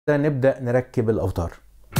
نبدا نركب الاوتار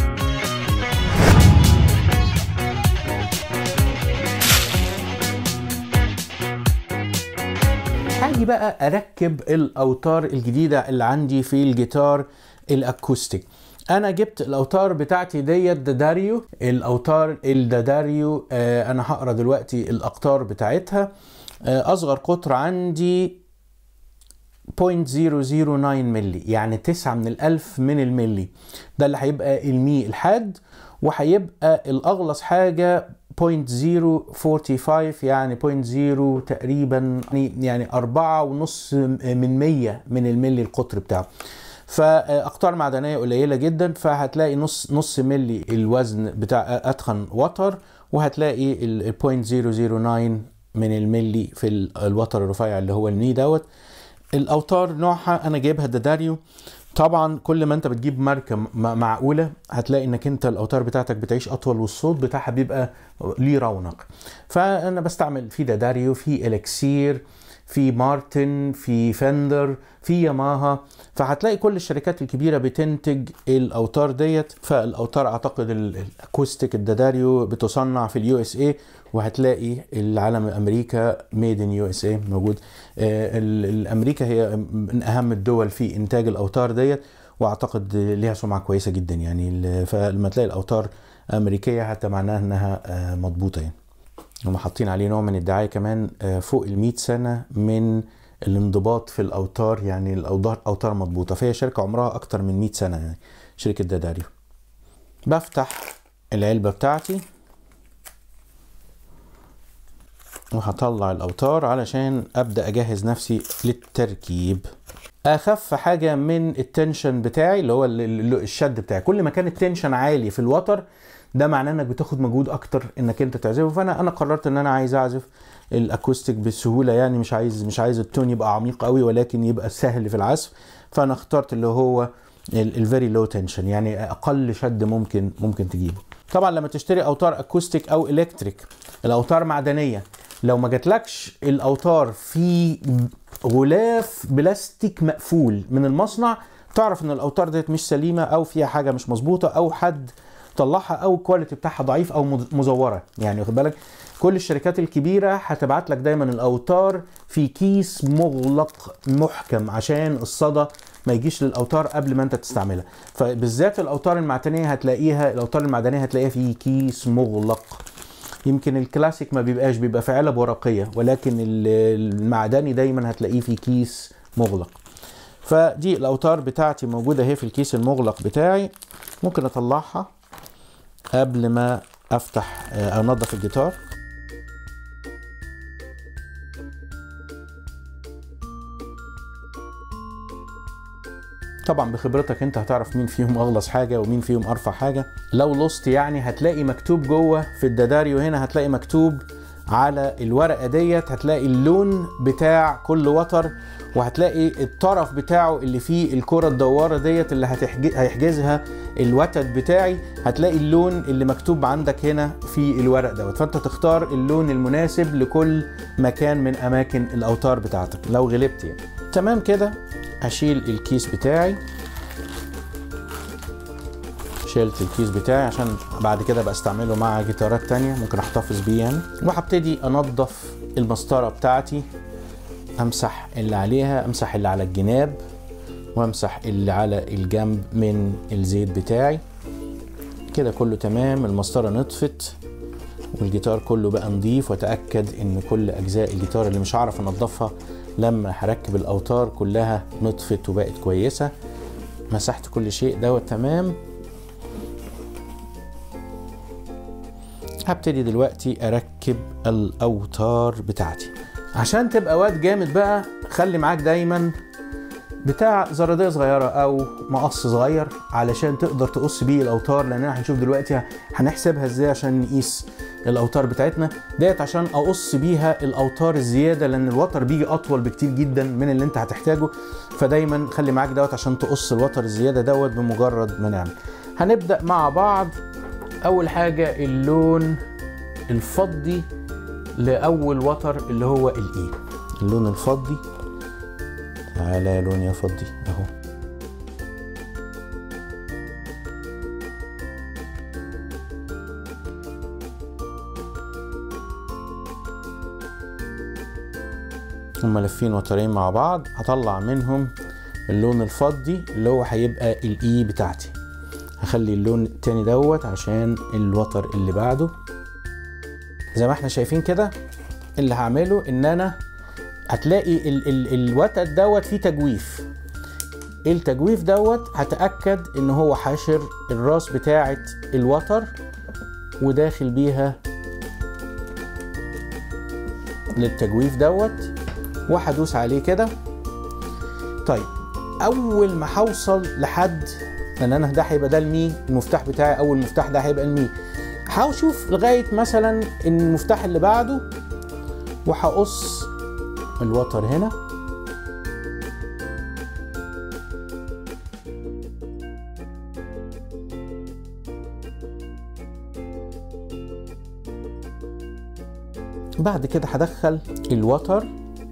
هاجي بقى اركب الاوتار الجديده اللي عندي في الجيتار الاكوستيك انا جبت الاوتار بتاعتي ديت داداريو الاوتار الداداريو آه انا هقرا دلوقتي الاقطار بتاعتها آه اصغر قطر عندي 0.009 ملي يعني 9 من الألف من الملي ده اللي هيبقى المي الحاد وهيبقى الأغلظ حاجة 0.045 يعني 0.0 تقريبا يعني أربعة ونص من مية من الملي القطر بتاعه فأقطار معدنية قليلة جدا فهتلاقي نص نص ملي الوزن بتاع أتخن وتر وهتلاقي ال 0.009 من الملي في الوتر الرفيع اللي هو المي دوت الاوتار نوعها انا جايبها داداريو طبعا كل ما انت بتجيب ماركه معقوله هتلاقي انك انت الاوتار بتاعتك بتعيش اطول والصوت بتاعها بيبقى ليه رونق فانا بستعمل في داداريو في الكسير في مارتن في فندر في ياماها فهتلاقي كل الشركات الكبيره بتنتج الاوتار ديت فالاوتار اعتقد الاكوستيك الداداريو بتصنع في اليو اس اي وهتلاقي العالم امريكا ميد ان يو اس اي موجود آه الامريكا هي من اهم الدول في انتاج الاوتار ديت واعتقد ليها سمعه كويسه جدا يعني فلما تلاقي الاوتار امريكيه حتى معناها انها آه مضبوطه يعني هم حاطين عليه نوع من الدعايه كمان آه فوق ال 100 سنه من الانضباط في الاوتار يعني الاوتار اوتار مضبوطه فهي شركه عمرها اكتر من 100 سنه يعني شركه داداريو بفتح العلبه بتاعتي وهطلع الاوتار علشان ابدا اجهز نفسي للتركيب اخف حاجه من التنشن بتاعي اللي هو الشد بتاعي كل ما كان التنشن عالي في الوتر ده معناه انك بتاخد مجهود اكتر انك انت تعزفه فانا انا قررت ان انا عايز اعزف الاكوستيك بسهوله يعني مش عايز مش عايز التون يبقى عميق قوي ولكن يبقى سهل في العزف فانا اخترت اللي هو الفيري لو تنشن يعني اقل شد ممكن ممكن تجيبه طبعا لما تشتري اوتار اكوستيك او الكتريك الاوتار معدنيه لو ما جاتلكش الاوتار في غلاف بلاستيك مقفول من المصنع تعرف ان الاوتار ديت مش سليمه او فيها حاجه مش مظبوطه او حد طلعها او الكواليتي بتاعها ضعيف او مزوره يعني واخد بالك كل الشركات الكبيره هتبعت لك دايما الاوتار في كيس مغلق محكم عشان الصدى ما يجيش للاوتار قبل ما انت تستعملها فبالذات الاوتار المعدنيه هتلاقيها الاوتار المعدنيه هتلاقيها في كيس مغلق يمكن الكلاسيك ما بيبقاش بيبقى في علب ورقيه ولكن المعدني دايما هتلاقيه في كيس مغلق فدي الاوتار بتاعتي موجوده اهي في الكيس المغلق بتاعي ممكن اطلعها قبل ما افتح انضف الجيتار طبعا بخبرتك انت هتعرف مين فيهم اغلظ حاجه ومين فيهم ارفع حاجه لو لوست يعني هتلاقي مكتوب جوه في الداداريو هنا هتلاقي مكتوب على الورقه ديت هتلاقي اللون بتاع كل وتر وهتلاقي الطرف بتاعه اللي فيه الكره الدواره ديت اللي هيحجزها الوتد بتاعي هتلاقي اللون اللي مكتوب عندك هنا في الورق دوت فانت تختار اللون المناسب لكل مكان من اماكن الاوتار بتاعتك لو غلبت يعني تمام كده هشيل الكيس بتاعي شلت الكيس بتاعي عشان بعد كده بقى استعمله مع جيتارات تانية ممكن احتفظ بيه يعني وهبتدي انضف المسطرة بتاعتي امسح اللي عليها امسح اللي على الجناب وامسح اللي على الجنب من الزيت بتاعي كده كله تمام المسطرة نطفت والجيتار كله بقى نضيف واتاكد ان كل اجزاء الجيتار اللي مش هعرف انضفها لما هركب الاوتار كلها نطفت وبقت كويسه مسحت كل شيء دوت تمام هبتدي دلوقتي اركب الاوتار بتاعتي عشان تبقى واد جامد بقى خلي معاك دايما بتاع زراديه صغيره او مقص صغير علشان تقدر تقص بيه الاوتار لاننا هنشوف دلوقتي هنحسبها ازاي عشان نقيس الاوتار بتاعتنا ديت عشان اقص بيها الاوتار الزياده لان الوتر بيجي اطول بكتير جدا من اللي انت هتحتاجه فدايما خلي معاك دوت عشان تقص الوتر الزياده دوت بمجرد ما نعمل هنبدا مع بعض اول حاجه اللون الفضي لاول وتر اللي هو الاي اللون الفضي تعالى يا لون يا فضي اهو هما لافين وترين مع بعض هطلع منهم اللون الفضي اللي هو هيبقى الاي بتاعتي هخلي اللون التاني دوت عشان الوتر اللي بعده زي ما احنا شايفين كده اللي هعمله ان انا هتلاقي ال ال الوتر دوت فيه تجويف التجويف دوت هتأكد ان هو حاشر الراس بتاعة الوتر وداخل بيها للتجويف دوت وهدوس عليه كده طيب اول ما هوصل لحد لان انا ده هيبقى ده المي المفتاح بتاعي اول مفتاح ده هيبقى المي هشوف لغايه مثلا المفتاح اللي بعده وهقص الوتر هنا بعد كده هدخل الوتر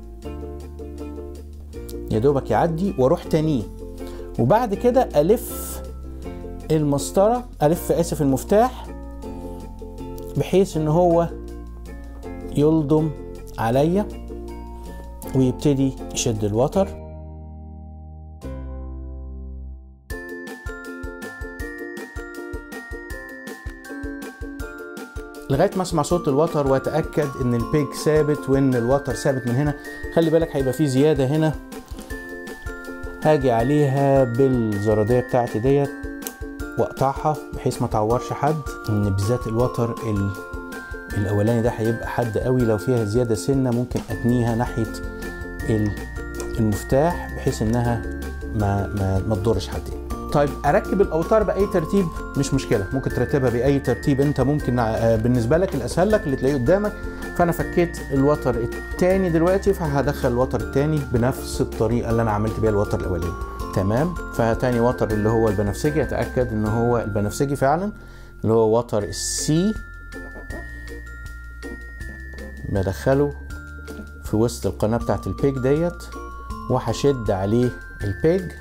يا دوبك يعدي واروح تانيه وبعد كده الف المسطره الف اسف المفتاح بحيث ان هو يلضم عليا ويبتدي يشد الوتر لغايه ما اسمع صوت الوتر واتاكد ان البيج ثابت وان الوتر ثابت من هنا خلي بالك هيبقى في زياده هنا هاجي عليها بالزراديه بتاعتي ديت واقطعها بحيث ما تعورش حد ان بالذات الوتر ال... الاولاني ده هيبقى حد قوي لو فيها زياده سنه ممكن اتنيها ناحيه المفتاح بحيث انها ما ما, ما تضرش حد طيب اركب الاوتار باي ترتيب مش مشكله ممكن ترتبها باي ترتيب انت ممكن بالنسبه لك الاسهل لك اللي تلاقيه قدامك فانا فكيت الوتر الثاني دلوقتي فهدخل الوتر الثاني بنفس الطريقه اللي انا عملت بيها الوتر الاولاني تمام فتاني وتر اللي هو البنفسجي اتاكد ان هو البنفسجي فعلا اللي هو وتر السي بدخله في وسط القناه بتاعت البيج ديت وهشد عليه البيج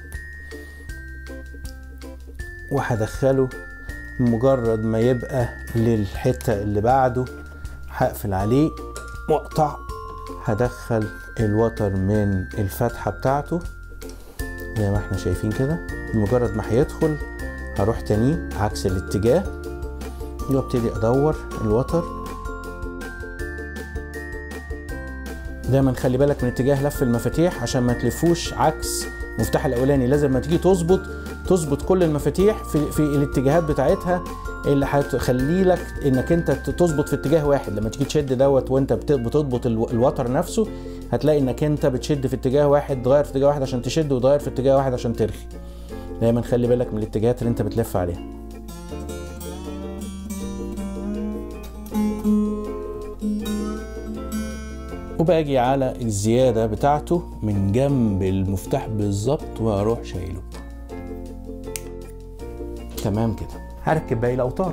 وهدخله مجرد ما يبقى للحته اللي بعده هقفل عليه واقطع هدخل الوتر من الفتحه بتاعته زي ما احنا شايفين كده مجرد ما هيدخل هروح تاني عكس الاتجاه وابتدي ادور الوتر دايما خلي بالك من اتجاه لف المفاتيح عشان ما تلفوش عكس المفتاح الاولاني لازم ما تيجي تظبط تظبط كل المفاتيح في في الاتجاهات بتاعتها اللي هتخلي لك انك انت تظبط في اتجاه واحد لما تيجي تشد دوت وانت بتضبط الوتر نفسه هتلاقي انك انت بتشد في اتجاه واحد تغير في اتجاه واحد عشان تشد وتغير في اتجاه واحد عشان ترخي دايما خلي بالك من الاتجاهات اللي انت بتلف عليها وباجي على الزيادة بتاعته من جنب المفتاح بالظبط واروح شايله تمام كده هركب باقي الاوتار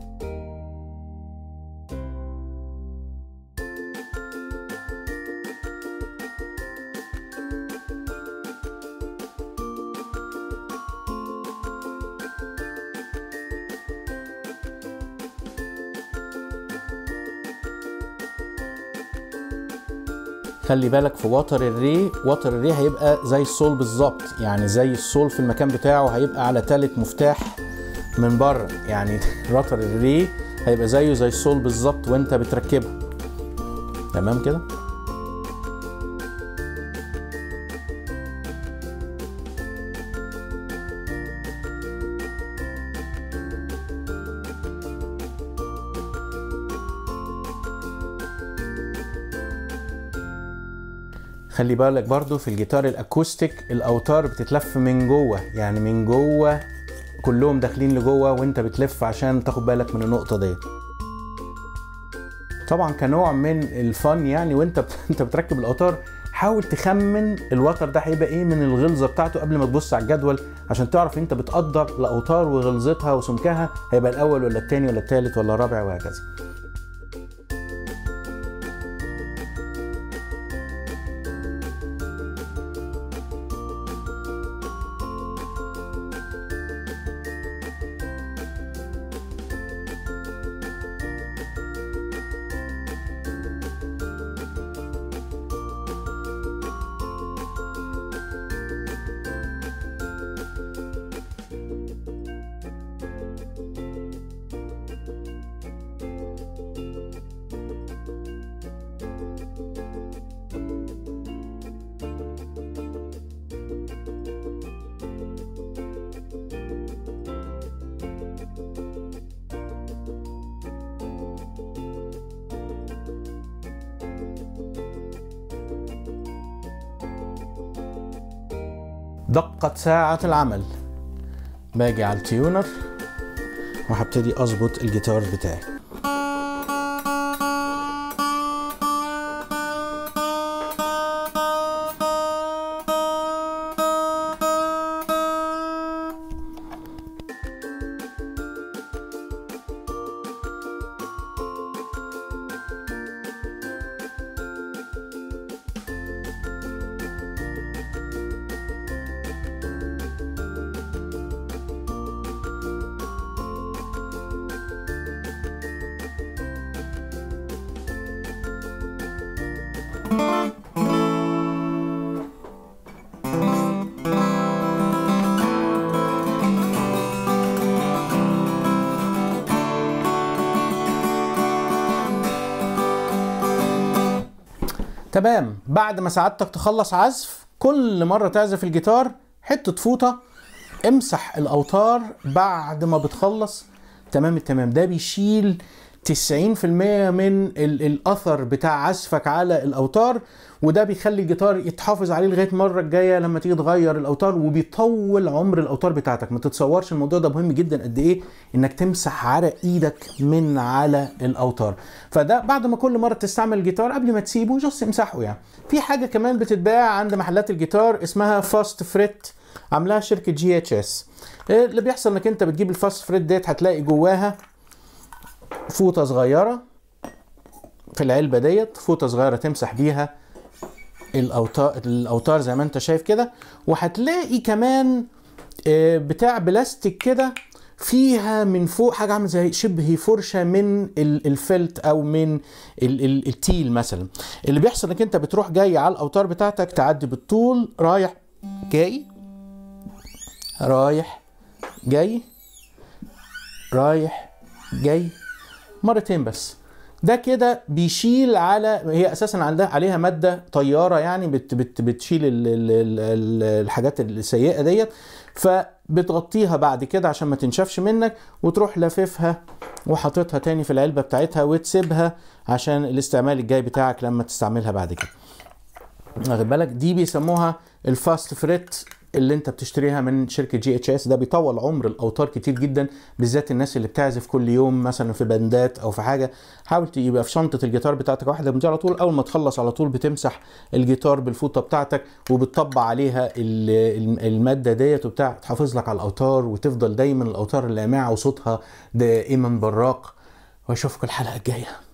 خلي بالك في وتر الري وتر الري هيبقى زي السول بالظبط يعني زي السول في المكان بتاعه هيبقى على تالت مفتاح من بره يعني وتر الري هيبقى زيه زي السول بالظبط وانت بتركبه تمام كده خلي بالك برضو في الجيتار الاكوستيك الاوتار بتتلف من جوه يعني من جوه كلهم داخلين لجوه وانت بتلف عشان تاخد بالك من النقطه ديت طبعا كنوع من الفن يعني وانت بت... انت بتركب الاوتار حاول تخمن الوتر ده هيبقى ايه من الغلظه بتاعته قبل ما تبص على الجدول عشان تعرف انت بتقدر الاوتار وغلظتها وسمكها هيبقى الاول ولا الثاني ولا الثالث ولا الرابع وهكذا دقت ساعة العمل باجي على التيونر وهبتدي اظبط الجيتار بتاعي تمام بعد ما سعادتك تخلص عزف كل مرة تعزف الجيتار حتة فوطة امسح الأوتار بعد ما بتخلص تمام التمام ده بيشيل 90% من ال- الأثر بتاع عزفك على الأوتار وده بيخلي الجيتار يتحافظ عليه لغاية المرة الجاية لما تيجي تغير الأوتار وبيطول عمر الأوتار بتاعتك ما تتصورش الموضوع ده مهم جدا قد إيه إنك تمسح عرق إيدك من على الأوتار فده بعد ما كل مرة تستعمل الجيتار قبل ما تسيبه جست امسحه يعني في حاجة كمان بتتباع عند محلات الجيتار اسمها فاست فريت عاملاها شركة جي اتش اس اللي بيحصل انك انت بتجيب الفاست فريت ديت هتلاقي جواها فوطة صغيرة في العلبة ديت فوطة صغيرة تمسح بيها الأوتار الأوتار زي ما أنت شايف كده وهتلاقي كمان آه، بتاع بلاستيك كده فيها من فوق حاجة عاملة زي شبه فرشة من ال- الفلت أو من ال- ال- التيل مثلا اللي بيحصل انك انت بتروح جاي على الأوتار بتاعتك تعدي بالطول رايح جاي رايح جاي رايح جاي مرتين بس ده كده بيشيل على هي اساسا عندها عليها ماده طياره يعني بت بت بتشيل ال ال ال ال الحاجات السيئه ديت فبتغطيها بعد كده عشان ما تنشفش منك وتروح لاففها وحاططها تاني في العلبه بتاعتها وتسيبها عشان الاستعمال الجاي بتاعك لما تستعملها بعد كده واخد بالك دي بيسموها الفاست فريت اللي انت بتشتريها من شركه جي اتش اس ده بيطول عمر الاوتار كتير جدا بالذات الناس اللي بتعزف كل يوم مثلا في باندات او في حاجه حاول يبقى في شنطه الجيتار بتاعتك واحده من دي على طول اول ما تخلص على طول بتمسح الجيتار بالفوطه بتاعتك وبتطبع عليها ال- ال- الماده ديت وبتاع تحافظ لك على الاوتار وتفضل دايما الاوتار اللامعه وصوتها دائما براق واشوفكم الحلقه الجايه